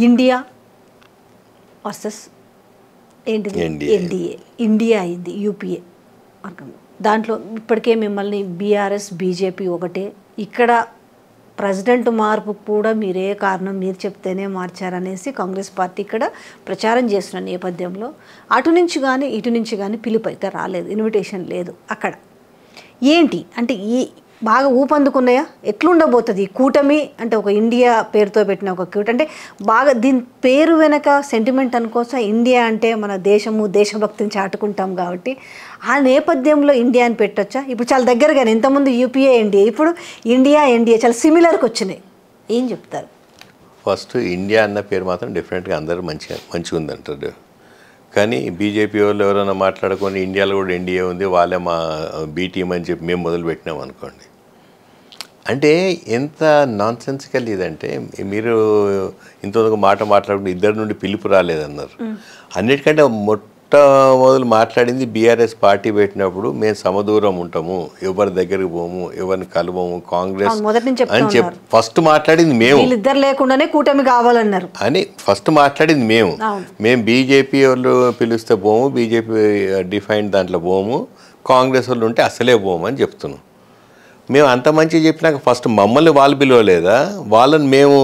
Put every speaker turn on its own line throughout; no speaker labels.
India versus ఏంటిది
NDA.
NDA India అయింది UPA వర్గం దాంట్లో ఇప్పటికే మిమ్మల్ని బీఆర్ఎస్ బీజేపీ ఒకటే ఇక్కడ ప్రెసిడెంట్ మార్పు కూడా మీరే కారణం మీరు చెప్తేనే మార్చారనేసి కాంగ్రెస్ పార్టీ ఇక్కడ ప్రచారం చేస్తున్న నేపథ్యంలో అటు నుంచి కానీ ఇటు నుంచి కానీ పిలుపు అయితే రాలేదు ఇన్విటేషన్ లేదు అక్కడ ఏంటి అంటే ఈ బాగా ఊపందుకున్నాయా ఎట్లుండబోతుంది ఈ కూటమి అంటే ఒక ఇండియా పేరుతో పెట్టిన ఒక కూట అంటే బాగా దీని పేరు వెనక సెంటిమెంట్ అనుకోసా ఇండియా అంటే మన దేశము దేశభక్తిని చాటుకుంటాం కాబట్టి ఆ నేపథ్యంలో ఇండియా అని పెట్టొచ్చా ఇప్పుడు చాలా దగ్గరగానే ఇంతకుముందు యూపీఏ ఎన్డీఏ ఇప్పుడు ఇండియా ఎన్డీఏ చాలా సిమిలర్కి వచ్చినాయి ఏం చెప్తారు
ఫస్ట్ ఇండియా అన్న పేరు మాత్రం డెఫినెట్గా అందరూ మంచిగా మంచిగా ఉందంటారు కానీ బీజేపీ వాళ్ళు ఎవరైనా మాట్లాడుకొని ఇండియాలో కూడా ఎన్డీఏ ఉంది వాళ్ళే మా బీ టీం అని చెప్పి మేము మొదలు పెట్టినాం అనుకోండి అంటే ఎంత నాన్ సెన్సికల్ ఇదంటే మీరు ఇంతవరకు మాట మాట్లాడుకుంటే ఇద్దరి నుండి పిలుపు రాలేదన్నారు అన్నిటికంటే మొట్టమొదలు మాట్లాడింది బీఆర్ఎస్ పార్టీ పెట్టినప్పుడు మేము సమదూరం ఉంటాము ఎవరి దగ్గరికి పోము ఎవరిని కలవము కాంగ్రెస్
అవును, మొదటి నుంచి చెప్తూ
అని చెప్
ఉన్నారు.
ఫస్ట్ మాట్లాడింది మేము
వీళ్ళిద్దరు లేకుండానే కూటమి కావాలన్నారు
అని ఫస్ట్ మాట్లాడింది మేము
అవును.
మేము బీజేపీ వాళ్ళు పిలిస్తే పోము బీజేపీ డిఫైన్ దాంట్లో పోము కాంగ్రెస్ వాళ్ళు ఉంటే అసలే పోము అని చెప్తున్నాం మేము అంత మంచిగా చెప్పినాక ఫస్ట్ మమ్మల్ని వాళ్ళు పిలవలేదా వాళ్ళని మేము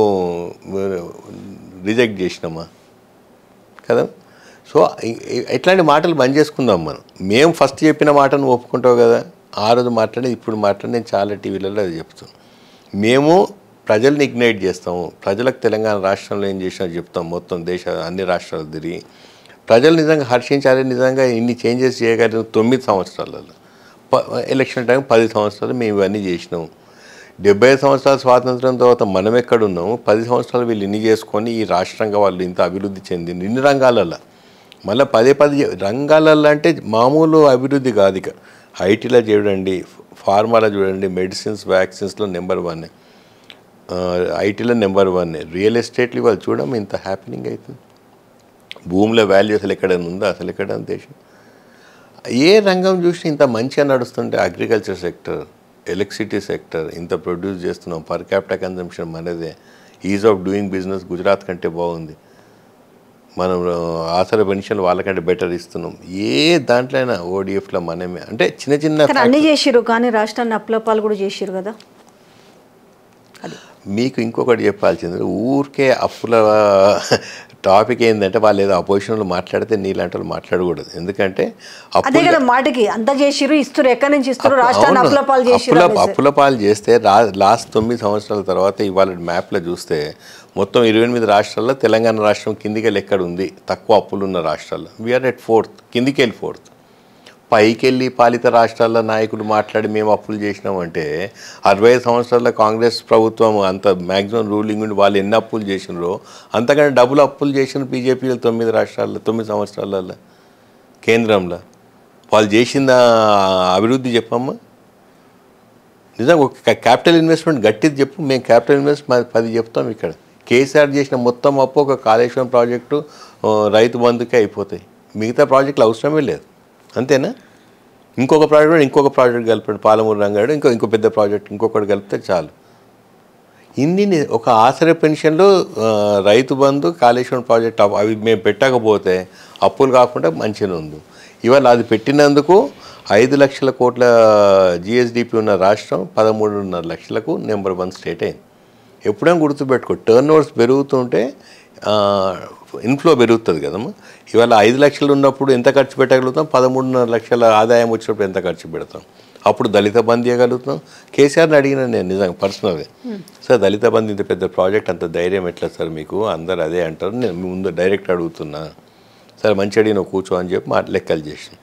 రిజెక్ట్ చేసినామా కదా సో ఇ- ఇ- ఇట్లాంటి మాటలు బంద్ చేసుకుందాం మనం మేము ఫస్ట్ చెప్పిన మాటను ఒప్పుకుంటావు కదా ఆ రోజు మాట్లాడి ఇప్పుడు మాట్లాడి నేను చాలా టీవీలలో అది చెప్తాను మేము ప్రజల్ని ఇగ్నైట్ చేస్తాము ప్రజలకు తెలంగాణ రాష్ట్రంలో ఏం చేసినా చెప్తాం మొత్తం దేశ అన్ని రాష్ట్రాలు తిరిగి ప్రజలు నిజంగా హర్షించాలి నిజంగా ఇన్ని చేంజెస్ చేయగలిగిన తొమ్మిది సంవత్సరాలలో ప- ఎలక్షన్ టైం పది సంవత్సరాలు మేము ఇవన్నీ చేసినాము డెబ్బై ఐదు సంవత్సరాల స్వాతంత్రం తర్వాత మనం ఎక్కడ ఉన్నాము పది సంవత్సరాలు వీళ్ళు ఇన్ని చేసుకొని ఈ రాష్ట్రంగా వాళ్ళు ఇంత అభివృద్ధి చెందింది ఇన్ని రంగాలలో మళ్ళీ పదే పది చే- రంగాలలో అంటే మామూలు అభివృద్ధి కాదు ఇక ఐటీలో చూడండి ఫార్మాలో చూడండి మెడిసిన్స్ వ్యాక్సిన్స్లో నెంబర్ వన్ ఐటీలో నెంబర్ వన్ రియల్ ఎస్టేట్లు ఇవాళ చూడడం ఇంత హ్యాపెనింగ్ అవుతుంది భూమిలో వాల్యూ అసలు ఎక్కడైనా ఉందా అసలు ఎక్కడ దేశం ఏ రంగం చూసి ఇంత మంచిగా నడుస్తుంటే అగ్రికల్చర్ సెక్టర్ ఎలక్ట్రిసిటీ సెక్టర్ ఇంత ప్రొడ్యూస్ చేస్తున్నాం పర్ క్యాపిటల్ కన్జంప్షన్ మనదే ease of doing business Gujarat కంటే బాగుంది మనం ఆసర పెన్షన్ వాళ్ళకంటే బెటర్ ఇస్తున్నాం ఏ దాంట్లో అయినా ఓడిఎఫ్లో మనమే అంటే చిన్న చిన్న
కానీ అన్ని చేసిర్రు కానీ రాష్ట్రాన్ని అప్లపాలు కూడా చేసిర్రు కదా అది
మీకు ఇంకొకటి చెప్పాల్సింది ఊరికే అప్పుల టాపిక్ ఏంటంటే వాళ్ళు ఏదో అపోజిషన్లో మాట్లాడితే నీలాంటి వాళ్ళు మాట్లాడకూడదు ఎందుకంటే
అదే
అప్పులు
కదా మాటకి అంత చేసిర్రు ఇస్తారు ఎక్కడి నుంచి ఇస్తారు రాష్ట్రాన్ని
అవును.
అప్లపాలు చేసిర్రు
అప్పుల
అనేసి.
అప్పుల పాలు చేస్తే రా లాస్ట్ తొమ్మిది సంవత్సరాల తర్వాత ఇవాళ మ్యాప్లో చూస్తే మొత్తం ఇరవై ఎనిమిది రాష్ట్రాల్లో తెలంగాణ రాష్ట్రం కిందికి వెళ్ళి ఎక్కడ ఉంది తక్కువ అప్పులు ఉన్న రాష్ట్రాల్లో వీఆర్ ఎట్ ఫోర్త్ కిందికి వెళ్ళి ఫోర్త్ పైకి వెళ్ళి పాలిత రాష్ట్రాల నాయకులు మాట్లాడి మేము అప్పులు చేసినామంటే అరవై ఐదు సంవత్సరాల కాంగ్రెస్ ప్రభుత్వం అంత మ్యాక్సిమం రూలింగ్ ఉండి వాళ్ళు ఎన్ని అప్పులు చేసినారో అంతకంటే డబ్బులు అప్పులు చేసిన బీజేపీ తొమ్మిది రాష్ట్రాల్లో తొమ్మిది సంవత్సరాలలో కేంద్రంలో వాళ్ళు చేసిన అభివృద్ధి చెప్పమ్మా నిజంగా ఒక క్యాపిటల్ ఇన్వెస్ట్మెంట్ గట్టిది చెప్పు మేము క్యాపిటల్ ఇన్వెస్ట్ పది చెప్తాం ఇక్కడ కేసీఆర్ చేసిన మొత్తం అప్పు ఒక కాళేశ్వరం ప్రాజెక్టు ఆ, రైతు బంధుకే అయిపోతాయి మిగతా ప్రాజెక్టులు అవసరమే లేదు అంతేనా ఇంకొక ప్రాజెక్ట్ ఇంకొక ప్రాజెక్ట్ కలిపాడు పాలమూరు రంగాడు ఇంకో ఇంకో పెద్ద ప్రాజెక్ట్ ఇంకొకటి కలిపితే చాలు ఇన్ని ని- ఒక ఆసర పెన్షన్లు ఆ, రైతు బంధు కాళేశ్వరం ప్రాజెక్ట్ అవ్- అవి మేము పెట్టకపోతే అప్పులు కాకుండా మంచిగా ఉంది ఇవాళ అది పెట్టినందుకు ఐదు లక్షల కోట్ల జిఎస్డిపి ఉన్న రాష్ట్రం పదమూడున్నర లక్షలకు నెంబర్ వన్ స్టేట్ అయింది ఎప్పుడైనా గుర్తుపెట్టుకో టర్న్ ఓవర్స్ పెరుగుతుంటే ఇన్ఫ్లో పెరుగుతుంది కదమ్మా ఇవాళ ఐదు లక్షలు ఉన్నప్పుడు ఎంత ఖర్చు పెట్టగలుగుతాం పదమూడున్నర లక్షల ఆదాయం వచ్చినప్పుడు ఎంత ఖర్చు పెడతాం అప్పుడు దళిత బంద్ చేయగలుగుతాం కేసీఆర్ని అడిగిన నేను నిజంగా పర్సనల్గా సార్ దళిత బంద్ ఇంత పెద్ద ప్రాజెక్ట్ అంత ధైర్యం ఎట్లా సార్ మీకు అందరు అదే అంటారు నేను మీ ముందు డైరెక్ట్ అడుగుతున్నా సరే మంచి అడిగిన కూర్చో అని చెప్పి మా లెక్కలు చేసాను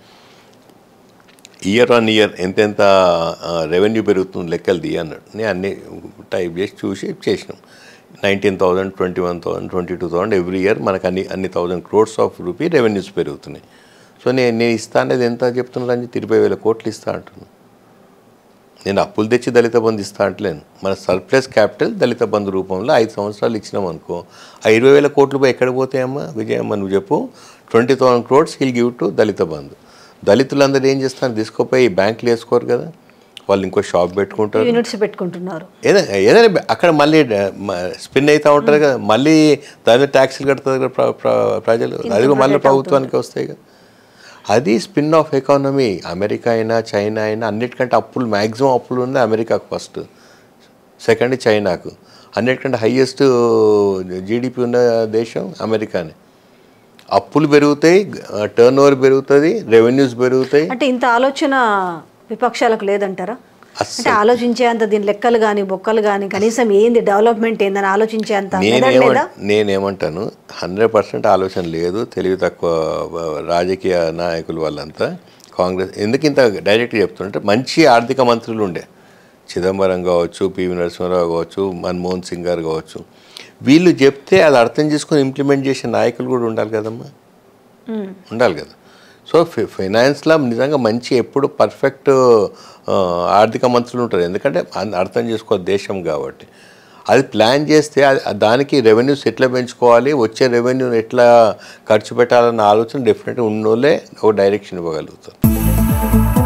ఇయర్ ఆన్ ఇయర్ ఎంతెంత రెవెన్యూ పెరుగుతుంది లెక్కలు ది అన్నాడు నేను అన్ని టైప్ చేసి చూసి చేసినాం nineteen thousand twenty one thousand twenty two thousand every year మనకు అన్ని అన్ని thousand crores of rupee revenues పెరుగుతున్నాయి సో నేను నేను ఇస్తా అనేది ఎంత చెప్తున్నాను అని ఇరవై వేల కోట్లు ఇస్తా అంటున్నాను నేను అప్పులు తెచ్చి దళిత బంధు ఇస్తా అంటలేను మన సర్ప్లస్ క్యాపిటల్ దళిత బంధు రూపంలో ఐదు సంవత్సరాలు ఇచ్చినాం అనుకో ఆ ఇరవై వేల కోట్లు పోయి ఎక్కడ పోతాయమ్మా విజయమ్మ నువ్వు చెప్పు twenty thousand crores will give to Dalit Bandhu దళితులందరూ ఏం చేస్తాను తీసుకోపోయి బ్యాంకులు వేసుకోరు కదా వాళ్ళు ఇంకో షాప్ పెట్టుకుంటారు
యూనిట్స్ పెట్టుకుంటున్నారు
ఏదైనా ఏదైనా బె- అక్కడ మళ్ళీ స్పిన్ అవుతూ ఉంటుంది కదా మళ్ళీ దాని ట్యాక్సీలు కడుతుంది కదా ప్ర- ప్ర- ప్రజలు అది కూడా మళ్ళీ ప్రభుత్వానికి వస్తాయి కదా అది స్పిన్ ఆఫ్ ఎకానమీ అమెరికా అయినా చైనా అయినా అన్నిటికంటే అప్పులు మ్యాక్సిమం అప్పులు ఉంది అమెరికాకు ఫస్ట్ సెకండ్ చైనాకు అన్నిటికంటే హయ్యెస్ట్ జీడిపి ఉన్న దేశం అమెరికానే అప్పులు పెరుగుతాయి టర్న్ ఓవర్ పెరుగుతుంది రెవెన్యూస్ పెరుగుతాయి
అంటే ఇంత ఆలోచన విపక్షాలకు లేదంటారా
అస్సలు.
అంటే ఆలోచించే అంత దీని లెక్కలు కానీ బొక్కలు కానీ కనీసం ఏంది డెవలప్మెంట్ ఏందని ఆలోచించే అంత మెదడు
నేనేమ
లేదా
నేనేమంటాను హండ్రెడ్ పర్సెంట్ ఆలోచన లేదు తెలివి తక్కువ ఆ, రాజకీయ నాయకులు వాళ్ళంతా కాంగ్రెస్ ఎందుకు ఇంత డైరెక్ట్గా చెప్తుంటే మంచి ఆర్థిక మంత్రులు ఉండే చిదంబరం కావచ్చు పివి నరసింహారావు కావచ్చు మన్మోహన్ సింగ్ గారు కావచ్చు వీళ్ళు చెప్తే అది అర్థం చేసుకొని ఇంప్లిమెంట్ చేసే నాయకులు కూడా ఉండాలి కదమ్మా
ఉమ్.
ఉండాలి కదా సో ఫి ఫైనాన్స్లో నిజంగా మంచి ఎప్పుడు పర్ఫెక్ట్ ఆ, ఆర్థిక మంత్రులు ఉంటారు ఎందుకంటే అన్- అర్థం చేసుకో దేశం కాబట్టి అది ప్లాన్ చేస్తే అది- దానికి రెవెన్యూస్ ఎట్లా పెంచుకోవాలి వచ్చే రెవెన్యూని ఎట్లా ఖర్చు పెట్టాలన్న ఆలోచన డెఫినెట్గా ఉన్నోళ్ళే ఒక డైరెక్షన్ ఇవ్వగలుగుతారు